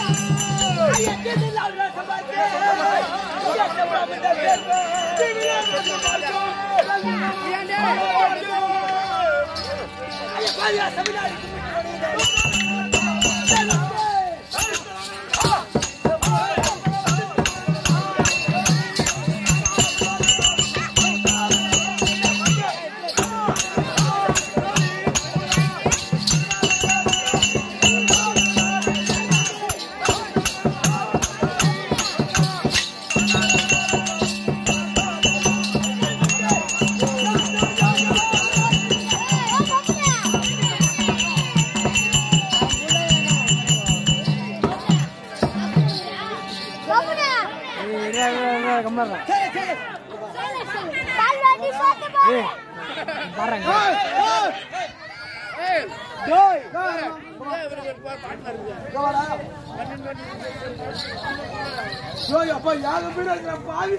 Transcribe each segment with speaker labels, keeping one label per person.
Speaker 1: அப்பா யாக வீடு இருக்கிற பாவி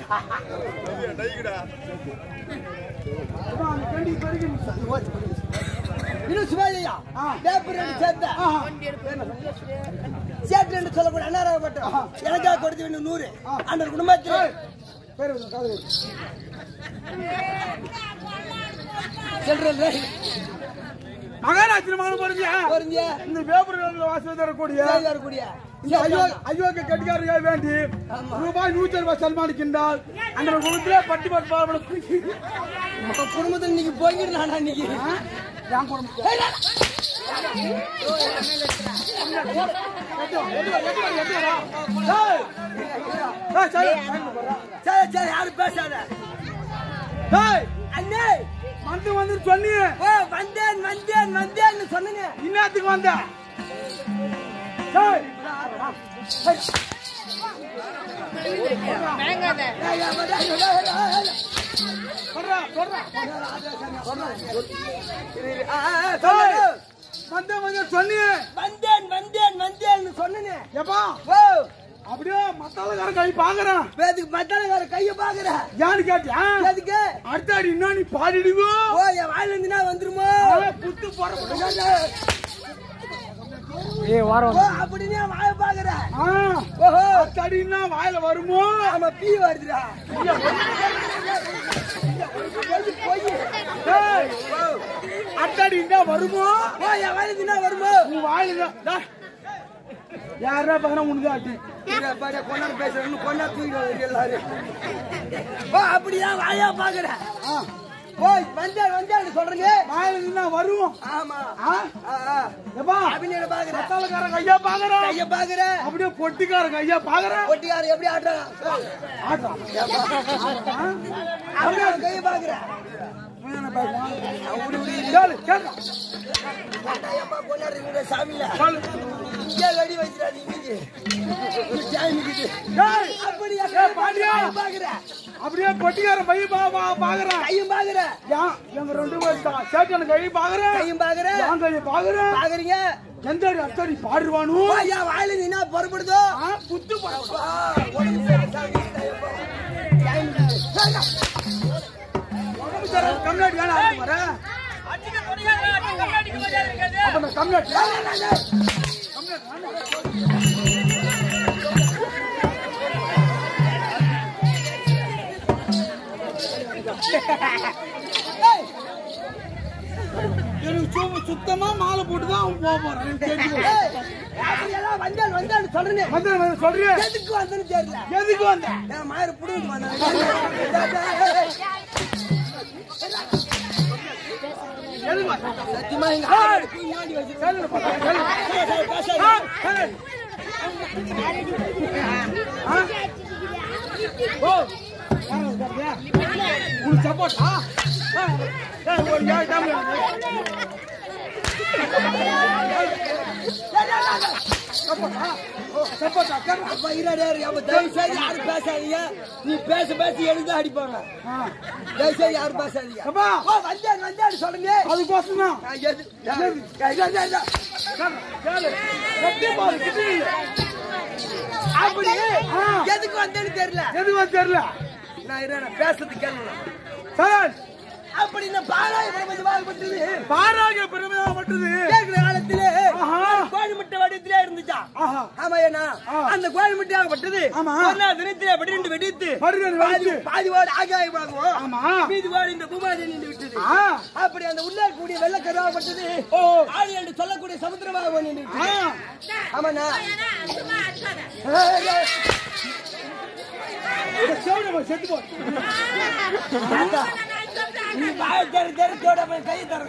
Speaker 2: இன்னும் சிவாஜியா
Speaker 1: ஆ.
Speaker 2: பேப்பர் ரெண்டு சேர்த்த
Speaker 1: ஆஹா.
Speaker 2: சேட்டு என்று சொல்லக்கூடிய அன்னாரப்பட்டோம் எனக்காக கொடுத்து வேண்டும் நூறு அந்த குடும்பத்தில்
Speaker 1: ஏய், பேரு வந்து காது வை.
Speaker 2: செல்றேன்
Speaker 1: மகாராஜின் மகன் பொருந்தியா
Speaker 2: பொருந்திய
Speaker 1: இந்த பேப்பர் வாசல் தரக்கூடிய
Speaker 2: வரக்கூடிய
Speaker 1: இந்த ஐயோ ஐயோக்கு கட்டிக்காரர்கள் வேண்டி ரூபாய் நூத்தி ரூபாய் சல்மானிக்கின்றால் அந்த குடும்பத்திலே பட்டி பட்டு பாவனை
Speaker 2: குடும்பத்தில் இன்னைக்கு போய்கிட்டு நானா இன்னைக்கு
Speaker 1: என் குடும்பம் ஏய், ஏய், சரி,
Speaker 2: சரி சரி யாரும் பேசாத
Speaker 1: ஏய்,
Speaker 2: அண்ணே
Speaker 1: வந்து வந்து சொன்னியே
Speaker 2: ஓ வந்தேன் வந்தேன் வந்தேன்னு சொன்னீங்க
Speaker 1: இன்னத்துக்கு வந்த ஏய், சொல்றா, சொல்றா. ஏய், வந்து வந்து சொன்னியே
Speaker 2: வந்தேன் வந்தேன் வந்தேன்னு சொன்னீங்க
Speaker 1: எப்பா
Speaker 2: ஓ
Speaker 1: அப்படியே மத்தாளக்கார கை பாக்குறேன்
Speaker 2: பேத்துக்கு மத்தானகார கைய பாக்குற
Speaker 1: ஏன்னு கேட்டியா
Speaker 2: எதுக்கு
Speaker 1: அடுத்த அடி இன்னும் நீ பாடிடுவோ
Speaker 2: ஓ என் வாயில இருந்துனா வந்துருமோ
Speaker 1: புத்து போற
Speaker 2: ஓ அப்படின்னு வாய பாக்குற
Speaker 1: ஆ,
Speaker 2: ஓஹோ
Speaker 1: அடுத்த அடி இன்னும் வாயில வருமோ
Speaker 2: ஆமா பீ வருதுடா போய்
Speaker 1: ஏய், அடுத்த அடி இன்னும் வருமோ
Speaker 2: ஓ என் வாயில இருந்துனா வருமோ
Speaker 1: உன் வாயில தான் டா. யாரா பாக்குறா உனக்கு ஆட்டு
Speaker 2: இங்க பாரு, கொண்டாந்து பேசுறேன்னு கொண்டாந்து தூக்கிட்டு வந்து எல்லாரும். ஓ அப்படியா வாயா பாக்குற
Speaker 1: ஆ,
Speaker 2: ஓ வந்தேன் வந்தேன்னு சொல்றீங்க
Speaker 1: வாயில இருந்தா வரும்
Speaker 2: ஆமா
Speaker 1: ஆ,
Speaker 2: ஆ, ஆ.
Speaker 1: எப்பா
Speaker 2: அப்படின்னு பாக்குற
Speaker 1: மத்தாளக்கார கையா பாக்குறா
Speaker 2: கைய பாக்குற
Speaker 1: அப்படியே பொட்டிக்கார கையா பாக்குறா
Speaker 2: ஒட்டியாரு எப்படி ஆட்டுறான்
Speaker 1: ஆடுறான்
Speaker 2: அப்படியே கைய பாக்குற
Speaker 1: கேளு கேளு
Speaker 2: ஏப்பா கொண்டாடு இவங்க சாமியில
Speaker 1: கேளு
Speaker 2: இங்கே வெடி வச்சிடாது இன்னைக்கு ஜாய் நிக்குது
Speaker 1: ஏய்,
Speaker 2: அப்படியா
Speaker 1: ஏய், பாண்டியா.
Speaker 2: கைய பாக்குற
Speaker 1: அப்படியே பொட்டிக்கார பைய பா பா- பாக்குறான்
Speaker 2: கையும் பாக்குற
Speaker 1: ஏன் எங்க ரெண்டு பேரும் தான் சேட்டன கை பாக்குறேன்
Speaker 2: கையும் பாக்குற
Speaker 1: என் கையை பாக்குறேன்
Speaker 2: பாக்குறீங்க
Speaker 1: எந்த அடி அத்தடி பாடுவானு
Speaker 2: ஓ என் வாயில நீ என்ன புறப்படுதோ
Speaker 1: ஆ, புத்து பா-
Speaker 2: ஆ, உடம்பு சரி, சாமி, கையப்பா. ஜாய் நிக்குது. வேண்டாம்.
Speaker 1: உடம்பு சரி, கம்னாடி வேணா ஆட்டு வர அப்ப நான் கம்னாடி எனக்கு சு- சுத்தமா மாலை போட்டு தான் அவன் போக போறான் எனக்கு தெரிஞ்சு
Speaker 2: ஏய், அப்படியெல்லாம் வந்தால் வந்தால் சொல்றேனே
Speaker 1: வந்து வந்து சொல்றியே
Speaker 2: எதுக்கு வந்தேன்னு தெரியல
Speaker 1: எதுக்கு வந்த
Speaker 2: என் மாயிர புடுங்கிட்டு வந்தாங்க
Speaker 1: எதுக்கு வந்த
Speaker 2: சத்தியமா எங்க
Speaker 1: ஏய்.
Speaker 2: ஆளு தூக்கி மாட்டி வச்சிருக்காங்க.
Speaker 1: கேளு பாப்பா, கேளு.
Speaker 2: பேசாத, பேசாத.
Speaker 1: ஆ, ஏய். ஆ? ஓ, யார் உட்காருது? உனக்கு சப்போர்ட்டா ஒரு ஏழு டைம் சப்போர்ட்டா சப்போர்ட்டா கேளு.
Speaker 2: அப்பா, இருடா, இரு. அப்ப தயவு செய்து யாரும் பேசாதீங்க நீ பேச பேச எழுத அடிப்பாங்க
Speaker 1: ஆ.
Speaker 2: தயவு செய்து யாரும் பேசாதீங்க
Speaker 1: அப்பா.
Speaker 2: ஓ வந்தேன் வந்தேன் சொல்லுங்க
Speaker 1: அதுக்கோசம் தான்
Speaker 2: நான் எது நான் எது? இல்ல, இல்ல, இல்ல.
Speaker 1: கேளு கட்டி பாரு கிட்டி
Speaker 2: அப்படி
Speaker 1: ஆ.
Speaker 2: எதுக்கு வந்தேன்னு தெரியல
Speaker 1: எதுவும் தெரியல
Speaker 2: நான் இரு, நான் பேசுறது கேளுங்க
Speaker 1: சார்
Speaker 2: அப்படின்னு பாராய பிரபஞ்சமாகப்பட்டது
Speaker 1: பாராக பெருமையாகப்பட்டது
Speaker 2: கேட்கிற காலத்திலே
Speaker 1: ஆஹா.
Speaker 2: கோழி முட்டை வடிவத்திலே இருந்துச்சா
Speaker 1: ஆஹா
Speaker 2: ஆமா ஏன்னா
Speaker 1: ஆ.
Speaker 2: அந்த கோழி முட்டையாகப்பட்டது
Speaker 1: ஆமா.
Speaker 2: ஒரு நாள் தினத்திலே வெடிண்டு வெடித்து
Speaker 1: படுகிறது
Speaker 2: பாதி
Speaker 1: வெடித்து.
Speaker 2: பாதி வாடு ஆகாயமாகவும்
Speaker 1: ஆமா.
Speaker 2: மீதி வாடு இந்த பூமாதி நின்று விட்டது
Speaker 1: ஆ
Speaker 2: அப்படி அந்த உள்ளே கூடிய வெள்ளக்கருவாகப்பட்டது
Speaker 1: ஓ
Speaker 2: ஆடி என்று சொல்லக்கூடிய சமுத்திரமாக நின்று
Speaker 1: ஆ
Speaker 2: விட்டது ஆமாண்ணா
Speaker 1: இந்த செவனை செத்து போ
Speaker 2: நீ வாயை தெரு தெருத்தோட போய் கை தர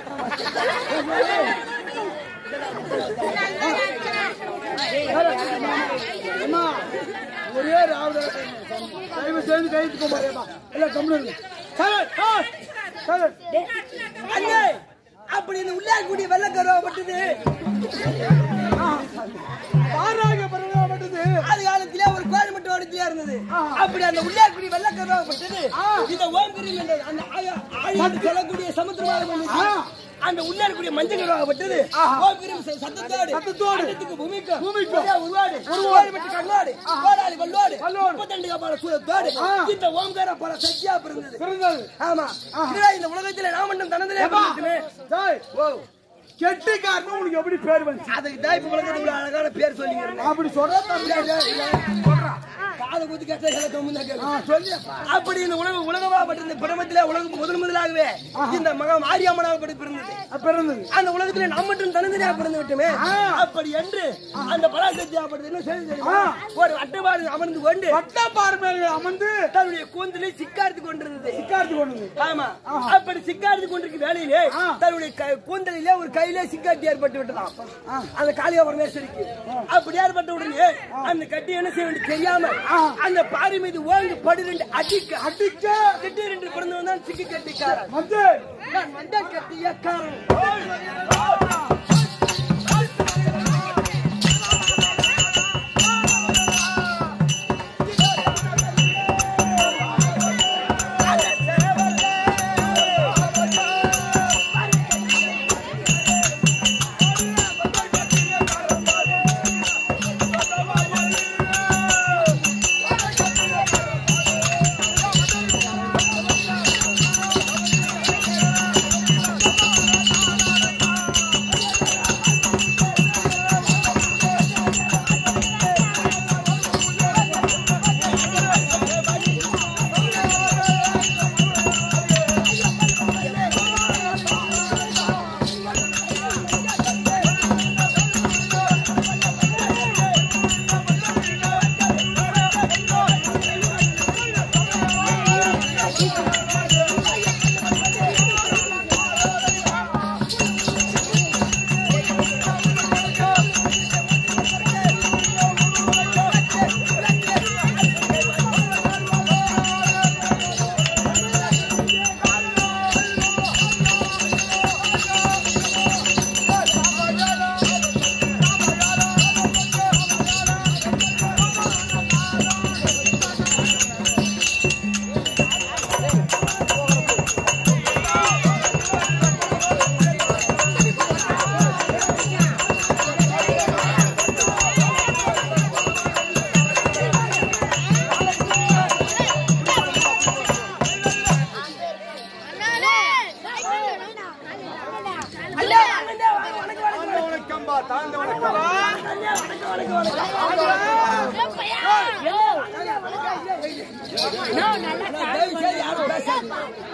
Speaker 1: அம்மா ஒரே ராவுல தயவு செய்து கைது போமாரேமா இல்ல கம்முனு சரி சரி
Speaker 2: அண்ணே அப்படி இந்த உள்ளே கூடிய வெள்ளக்கருவாகப்பட்டது
Speaker 1: பாராக பெருமையாகப்பட்டது
Speaker 2: அது காலத்திலே ஒரு கோழி மட்டும் வடித்தியா இருந்தது அப்படி அந்த உள்ளே கூடிய வெள்ளக்கருவாகப்பட்டது இந்த ஓங்கரி என்ற அந்த ஆய- ஆழி என்று சொல்லக்கூடிய சமுத்திரமாக
Speaker 1: ஆ.
Speaker 2: அந்த உள்ளே இருக்கக்கூடிய மஞ்சள் கருவாகப்பட்டது ஓங்கரி சத்தத்தோடு
Speaker 1: சத்தத்தோடு.
Speaker 2: அண்டத்துக்கு பூமிக்கும்
Speaker 1: பூமிக்கும்.
Speaker 2: ஒரே உருவாடு உருவாடு மட்டும் கண்ணாடு கோடாளி வல்லோடு
Speaker 1: வல்லோடு.
Speaker 2: முப்பத்தெண்டு காப்பாள சூழத்தோடு
Speaker 1: ஆ.
Speaker 2: இந்த ஓங்கார பல சக்தியா பிறந்தது
Speaker 1: பிறந்தது
Speaker 2: ஆமா இதுதான் இந்த உலகத்துல நான் மட்டும் தனதிலே
Speaker 1: ஏப்பா,
Speaker 2: பிறந்துட்டுமே.
Speaker 1: டேய்,
Speaker 2: ஓ
Speaker 1: கெட்டிக்காரன்னு உனக்கு எப்படி பேர் வந்துச்சு
Speaker 2: அதுக்கு தான் இப்ப உலகத்துல இவ்வளவு அழகான பேர் சொல்லிக்கிறேன்
Speaker 1: அப்படி சொல்ற தம்பி
Speaker 2: காதை குத்தி கேட்டா கேட்க
Speaker 1: ஆ,
Speaker 2: கேட்க
Speaker 1: சொல்லியப்பா
Speaker 2: அப்படி இந்த உலக உலகமாகப்பட்ட இந்த பிரபத்திலே உலகம் முதல் முதலாகவே இந்த மகா மாரியம்மனாகப்பட்டு பிறந்தது
Speaker 1: பிறந்தது
Speaker 2: அந்த உலகத்துல நம்ம மட்டும் தனித்தனியாக பிறந்து விட்டுமே
Speaker 1: ஆ.
Speaker 2: அப்படி என்று அந்த பராசக்தியாகப்பட்டது என்ன செய்தி தெரியுமா
Speaker 1: ஆ.
Speaker 2: ஒரு அட்டபாடு அமர்ந்து கொண்டு
Speaker 1: வட்ட பார்மையில அமர்ந்து
Speaker 2: தன்னுடைய கூந்தலை சிக்கார்த்து கொண்டிருந்தது
Speaker 1: சிக்கார்த்தி கொண்டது
Speaker 2: ஆமா அப்படி சிக்கார்த்து கொண்டிருக்க வேலையிலே
Speaker 1: ஆ.
Speaker 2: தன்னுடைய க- கூந்தலிலே ஒரு கையிலே சிக்கார்த்தி ஏற்பட்டு விட்டதாம் அந்த காளியா பரமேஸ்வரிக்கு அப்படி ஏற்பட்ட உடனே அந்த கட்டி என்ன செய்ய வேண்டிய தெரியாம அந்த பாரி மீது ஓங்கி படி ரெண்டு அடிக்க
Speaker 1: அடிக்க
Speaker 2: திடீரென்று பிறந்து வந்தான் சிக்கி கட்டிக்காரன்
Speaker 1: வந்து
Speaker 2: நான் வந்த கட்டியக்காரன்
Speaker 1: வணக்கம்பா தாழ்ந்த வணக்கம்
Speaker 2: தயவு செய்து யாரும் பேசாதீங்க.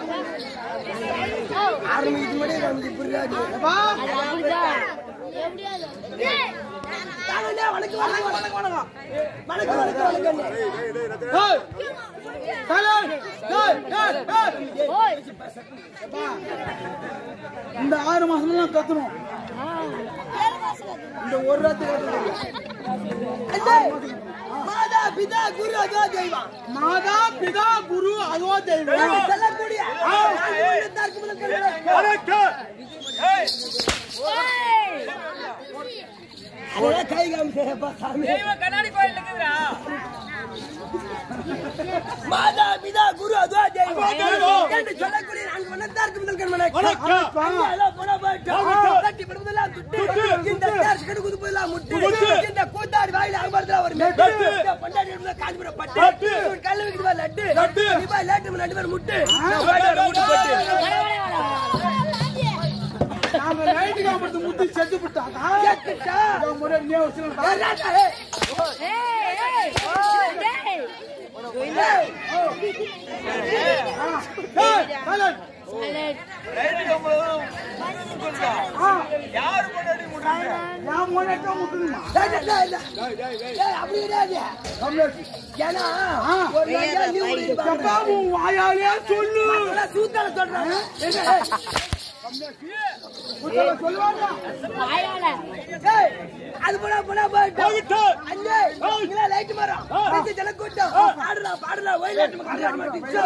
Speaker 2: ஆரம்பிக்கு முன்னாடியே நமக்கு புரியாது வாங்கண்ணே, வணக்கம் வணக்கம் வணக்கம் வணக்கம் வணக்கம் வணக்கம் வணக்கம்
Speaker 1: ஏய், டேய், டேய், டேய், டேய். எப்பா, இந்த ஆறு மாசம் தான் கத்தணும் இந்த ஒரு ராத்து
Speaker 2: அண்ணே, மாதா பிதா குரு அதோ தெய்வம்
Speaker 1: மாதா பிதா குரு அதோ தெய்வம்
Speaker 2: நாங்கள் சொல்லக்கூடிய நான்கு உள்ளத்தார்க்கு முதல் கல்வி.
Speaker 1: வணக்கம்.
Speaker 2: அதெல்லாம் கை காமிச்சேப்பா சாமி
Speaker 3: தெய்வம் கண்ணாடி கோயில் இருக்குதுடா
Speaker 2: மாதா பிதா குரு அதோ
Speaker 1: தெய்வம்.
Speaker 2: தெய்வம் என்று சொல்லக்கூடிய நான்கு வண்ணத்தாருக்கு முதல் கண்மனை
Speaker 1: வணக்கம்.
Speaker 2: ஐயா, போடா போயிட்டு.
Speaker 1: வணக்கம்.
Speaker 2: தட்டி படுவதெல்லாம் துட்டு.
Speaker 1: துட்டு.
Speaker 2: இந்த தேர்ஸ் கடு குதுப்பதெல்லாம் முட்டு.
Speaker 1: முட்டு.
Speaker 2: இந்த கூத்தாடி வாயில அமர்ந்தா ஒரு மெட்டு.
Speaker 1: மெட்டு.
Speaker 2: இந்த பொண்டாட்டி எடுப்புல காஞ்சிபுரம் பட்டு.
Speaker 1: பட்டு.
Speaker 2: இவன் கல்லு வைக்குது பாரு லட்டு.
Speaker 1: லட்டு.
Speaker 2: நீ போய் லேட்டு நம்ம ரெண்டு பேரும் முட்டு. நான் போயிட்டு வரேன், முட்டு போட்டு.
Speaker 1: நாம நைட்டு காமத்து முத்தி செத்து விட்டாங்க
Speaker 2: கேட்டுட்டா?
Speaker 1: முறை நீ வச்சுருந்தா
Speaker 2: வராதா, ஏய். டேய், டேய், டேய், டேய். ஏய், அப்படி கிடையாது. ஏன்னா, ஒரு நாளைக்கு leave விடுவாங்க.
Speaker 1: வாயாலே சொல்லு
Speaker 2: மத்தவங்களாம் சூத்தால சொல்றாங்க.
Speaker 1: சொல்லுவாங்க
Speaker 2: ஏய், அது போடா, போடா, போயிட்டு.
Speaker 1: போயிட்டு.
Speaker 2: அண்ணே, இங்கெல்லாம் light மரம். பெரிய ஜனக்கூட்டம். ஆடுடா, பாடுடா, ஒயிலாட்டம், கரகாட்டம், டிச்சோ.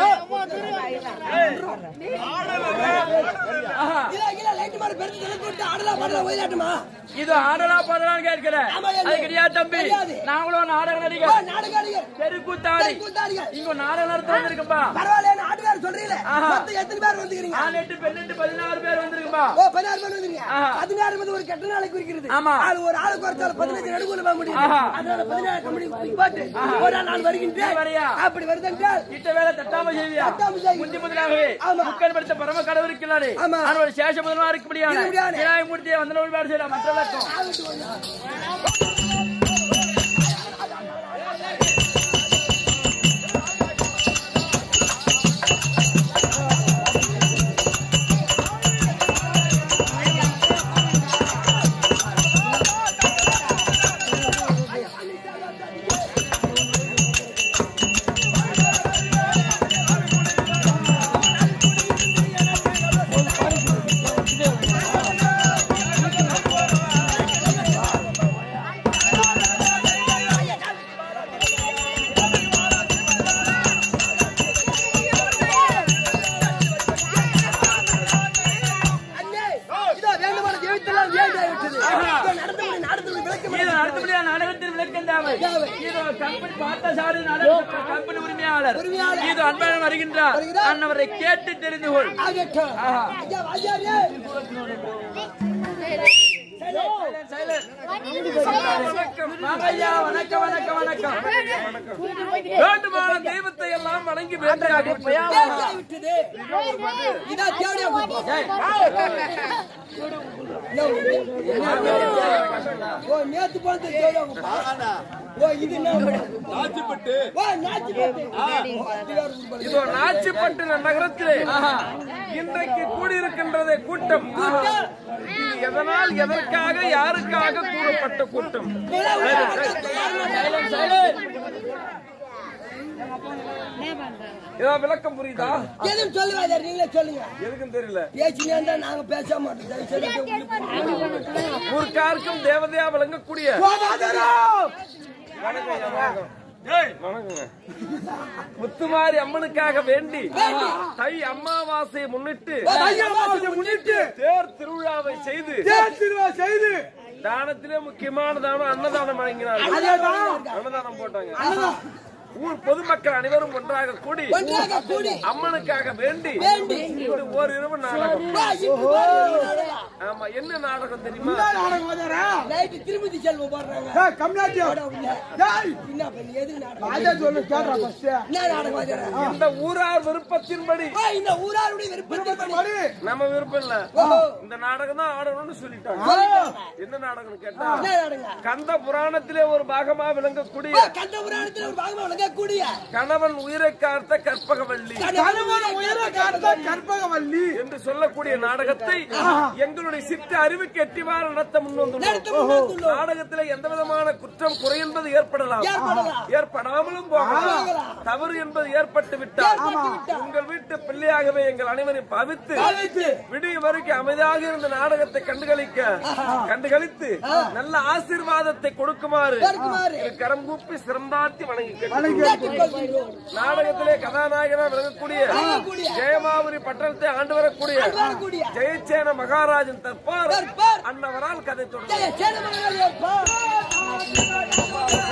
Speaker 2: இல்ல, இல்ல, light மரம், பெரிய ஜனக்கூட்டம். ஆடுடா, பாடுடா, ஒயிலாட்டமா?
Speaker 3: இது ஆடலா பாடலான்னு கேட்கிறேன்
Speaker 2: ஆமா, என்ன?
Speaker 3: அது கிடையாது தம்பி
Speaker 2: தெரியாது.
Speaker 3: நாங்களும் நாடக
Speaker 2: ஓ,
Speaker 3: நடிகர்
Speaker 2: நாடகாடிகள்.
Speaker 3: தெருக்கூத்தாடி
Speaker 2: கூத்தாடிகள்.
Speaker 3: இங்க நாடக நடத்த வந்திருக்கும்பா
Speaker 2: பரவாயில்ல, நாட்டுக்காரர் சொல்றீங்களே.
Speaker 3: ஆஹா.
Speaker 2: மொத்தம் எத்தனை பேர் வந்துக்கிறீங்க?
Speaker 3: ஆண் எட்டு பெண் எட்டு பதினாறு பேர் வந்திருக்கும்பா
Speaker 2: ஓ, பதினாறு பேர் வந்துக்கிறீங்க.
Speaker 3: ஆஹா.
Speaker 2: பதினாறு வந்து ஒரு கெட்ட நாளை குறிக்கிறது.
Speaker 3: ஆமா.
Speaker 2: அது ஒரு ஆளுக்கு ஒருத்தர் பதினஞ்சு நடுவுல போக முடியும்.
Speaker 3: ஆஹா.
Speaker 2: அதனால பதினாறு கம்பெனி போட்டு ஒரு நாள் நான் வருகின்றேன்.
Speaker 3: நீ வரியா?
Speaker 2: அப்படி வருதென்றால்
Speaker 3: இட்ட வேலை தட்டாம செய்வியா
Speaker 2: தட்டாம செய்வியா.
Speaker 3: முந்தி முதலாகவே
Speaker 2: ஆமா.
Speaker 3: முக்கன் படுத்த பரம கடவுள் இருக்கிறாரு
Speaker 2: ஆமா.
Speaker 3: அவனோட சேஷ முதலமா இருக்க முடியாது
Speaker 2: இருக்க முடியாது.
Speaker 3: விநாயகமூர்த்தியை வந்த வழிபாடு செய்யலாம் மற்ற விளக்கம்
Speaker 2: ஆகட்டும் ஒண்ணு. அண்ணே, இதோ வேண்டுமான தெய்வத்தெல்லாம் வேண்டாயிட்டது.
Speaker 3: ஆஹா.
Speaker 2: இதோ நடந்து முடியும், நடந்து முடியும், விளக்கம்
Speaker 3: இது அடுத்தபடியா நாடகத்தில் விளக்கம் தேவை
Speaker 2: தேவை.
Speaker 3: இது கம்பெனி பார்த்தசாரி நாடக கம்பெனி உரிமையாளர்
Speaker 2: உரிமையாளர்.
Speaker 3: இது அன்பழகன் வருகின்றார்
Speaker 2: வருகிறார்.
Speaker 3: அன்னவரை கேட்டு தெரிந்து கொள்
Speaker 2: ஆகட்டும்.
Speaker 3: ஆஹா.
Speaker 2: ஐயா, வாத்தியாரே.
Speaker 3: வணக்கம் வாங்க ஐயா வணக்கம் வணக்கம் வணக்கம் வேண்டுமான தெய்வத்தை எல்லாம் வணங்கி வேண்டாடி
Speaker 2: வேண்டாயிட்டது. இதோ தேவடியா குப்பம். ஓ, நேத்து பார்த்த தேவடியா குப்பம். ஓ, இது என்ன? ஓ, நாச்சிப்பட்டு. ஓ, இதுதான் குப்பம்.
Speaker 3: இதோ நாச்சிப்பட்டு நகரத்திலே இன்றைக்கு கூடியிருக்கின்றதே கூட்டம் இது எதனால் எதற்காக யாருக்காக கூறப்பட்ட கூட்டம் ஏதாவது விளக்கம் புரியுதா
Speaker 2: எதுவும் சொல்லுங்க வாத்தியார், நீங்களே சொல்லுங்க
Speaker 3: எதுக்கும் தெரியல
Speaker 2: பேசினே இருந்தா நாங்க பேச மாட்டோம் தயவு செய்து உள்ளுக்கு
Speaker 3: ஊர்க்காருக்கும் தேவதையா விளங்கக்கூடிய
Speaker 1: ஓ, வாதாரா!
Speaker 3: வணக்கம் ஐயா, வணக்கம். வணக்கங்க. முத்துமாரி அம்மனுக்காக வேண்டி தை அமாவாசையை முன்னிட்டு
Speaker 1: ஐயம்மாவை முன்னிட்டு
Speaker 3: தேர் திருவிழாவை செய்து
Speaker 1: தேர் திருவிழா செய்து
Speaker 3: தானத்திலே முக்கியமான தானம் அன்னதானம் வழங்கினார்கள்
Speaker 1: அதேதான்.
Speaker 3: அன்னதானம் போட்டாங்க ஊர் பொதுமக்கள் அனைவரும் ஒன்றாக கூடி
Speaker 2: ஒன்றாக கூடி
Speaker 3: அம்மனுக்காக வேண்டி
Speaker 2: வேண்டி.
Speaker 3: இன்று ஓரிரவு நாடகம்
Speaker 2: வா, இப்படி பாருங்க.
Speaker 3: ஆமா என்ன நாடகம் தெரியுமா
Speaker 1: என்ன நாடகம் வாதாரா?
Speaker 2: நைட்டு திருப்பதி செல்வம் போடுறாங்க
Speaker 1: ஏய், கம்னாட்டியா? டேய்,
Speaker 2: என்ன பண்ணி எது நாடகம்
Speaker 1: வாத்தியார் சொல்லு, கேட்றா first.
Speaker 2: என்ன நாடகம் வாத்தியாரே?
Speaker 3: இந்த ஊரார் விருப்பத்தின்படி
Speaker 2: வா, இந்த ஊராருடைய விருப்பத்தின்படி
Speaker 1: படி.
Speaker 3: நம்ம விருப்பம் இல்ல
Speaker 2: ஓஹோ.
Speaker 3: இந்த நாடகம் தான் ஆடணும்னு சொல்லிட்டாங்க
Speaker 1: ஆ,
Speaker 3: என்ன நாடகம் கேட்டா
Speaker 2: என்ன நாடகம்
Speaker 3: கந்த புராணத்திலே ஒரு பாகமா விளங்கக்கூடிய
Speaker 2: வா, கந்த புராணத்துல ஒரு பாகமா வழங்கக்கூடிய
Speaker 3: கணவன் உயிரை காத்த கற்பகவல்லி
Speaker 1: கணவன் உயிரை காத்த கற்பகவல்லி
Speaker 3: என்று சொல்லக்கூடிய நாடகத்தை எங்களுடைய சித்த அறிவுக்கு எட்டிவாறு நடத்த முன்வந்துள்ளோம்
Speaker 2: நடத்த முன்வந்துள்ளோம்.
Speaker 3: நாடகத்திலே எந்த விதமான குற்றம் குறை என்பது ஏற்படலாம்
Speaker 2: ஏற்படலாம்.
Speaker 3: ஏற்படாமலும் போகலாம்
Speaker 2: போகலாம்.
Speaker 3: தவறு என்பது ஏற்பட்டு விட்டால்
Speaker 2: ஏற்பட்டு விட்டால்.
Speaker 3: உங்கள் வீட்டு பிள்ளையாகவே எங்கள் அனைவரையும் பவித்து
Speaker 2: பாவித்து.
Speaker 3: விடிய வரைக்கும் அமைதியாக இருந்த நாடகத்தை கண்டுகளிக்க கண்டுகளித்து நல்ல ஆசீர்வாதத்தை கொடுக்குமாறு
Speaker 2: கொடுக்குமாறு.
Speaker 3: இரு கரம் கூப்பி சிறந்தாத்தி வணங்கி கேட்டு
Speaker 2: கேட்டுக்கொள்கின்றோம்.
Speaker 3: நாடகத்திலே கதாநாயகனா விளங்கக்கூடிய
Speaker 2: விளங்கக்கூடிய
Speaker 3: ஜெயமாபுரி பட்டணத்தை ஆண்டு வரக்கூடிய
Speaker 2: வரக்கூடிய
Speaker 3: ஜெயச்சேன மகாராஜன் தற்பார்
Speaker 2: தற்பார்
Speaker 3: அன்னவரால் கதை தொடரும்
Speaker 2: ஜெய சேனமங்கலம் பா.